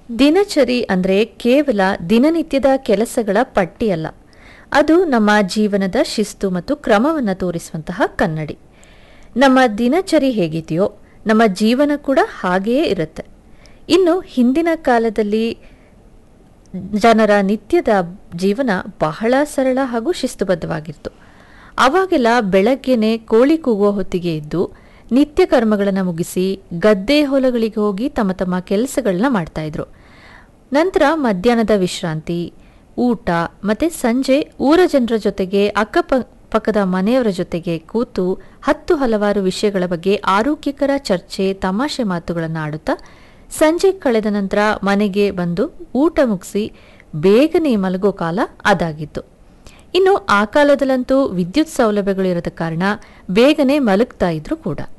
ದಿನಚರಿ ಅಂದರೆ ಕೇವಲ ದಿನನಿತ್ಯದ ಕೆಲಸಗಳ ಪಟ್ಟಿಯಲ್ಲ ಅದು ನಮ್ಮ ಜೀವನದ ಶಿಸ್ತು ಮತ್ತು ಕ್ರಮವನ್ನು ತೋರಿಸುವಂತಹ ಕನ್ನಡಿ ನಮ್ಮ ದಿನಚರಿ ಹೇಗಿದೆಯೋ ನಮ್ಮ ಜೀವನ ಕೂಡ ಹಾಗೆಯೇ ಇರುತ್ತೆ ಇನ್ನು ಹಿಂದಿನ ಕಾಲದಲ್ಲಿ ಜನರ ನಿತ್ಯದ ಜೀವನ ಬಹಳ ಸರಳ ಹಾಗೂ ಶಿಸ್ತುಬದ್ಧವಾಗಿತ್ತು ಅವಾಗೆಲ್ಲ ಬೆಳಗ್ಗೆನೆ ಕೋಳಿ ಕೂಗುವ ಹೊತ್ತಿಗೆ ಎದ್ದು ನಿತ್ಯ ಕರ್ಮಗಳನ್ನು ಮುಗಿಸಿ ಗದ್ದೆ ಹೊಲಗಳಿಗೆ ಹೋಗಿ ತಮ್ಮ ತಮ್ಮ ಕೆಲಸಗಳನ್ನ ಮಾಡ್ತಾ ಇದ್ರು ನಂತರ ಮಧ್ಯಾಹ್ನದ ವಿಶ್ರಾಂತಿ ಊಟ ಮತ್ತೆ ಸಂಜೆ ಊರ ಜನರ ಜೊತೆಗೆ ಅಕ್ಕಪ ಪಕ್ಕದ ಮನೆಯವರ ಜೊತೆಗೆ ಕೂತು ಹತ್ತು ಹಲವಾರು ವಿಷಯಗಳ ಬಗ್ಗೆ ಆರೋಗ್ಯಕರ ಚರ್ಚೆ ತಮಾಷೆ ಮಾತುಗಳನ್ನು ಆಡುತ್ತಾ ಸಂಜೆ ಕಳೆದ ನಂತರ ಮನೆಗೆ ಬಂದು ಊಟ ಮುಗಿಸಿ ಬೇಗನೆ ಮಲಗೋ ಕಾಲ ಅದಾಗಿತ್ತು ಇನ್ನು ಆ ಕಾಲದಲ್ಲಂತೂ ವಿದ್ಯುತ್ ಸೌಲಭ್ಯಗಳು ಇರದ ಕಾರಣ ಬೇಗನೆ ಮಲಗ್ತಾ ಇದ್ರು ಕೂಡ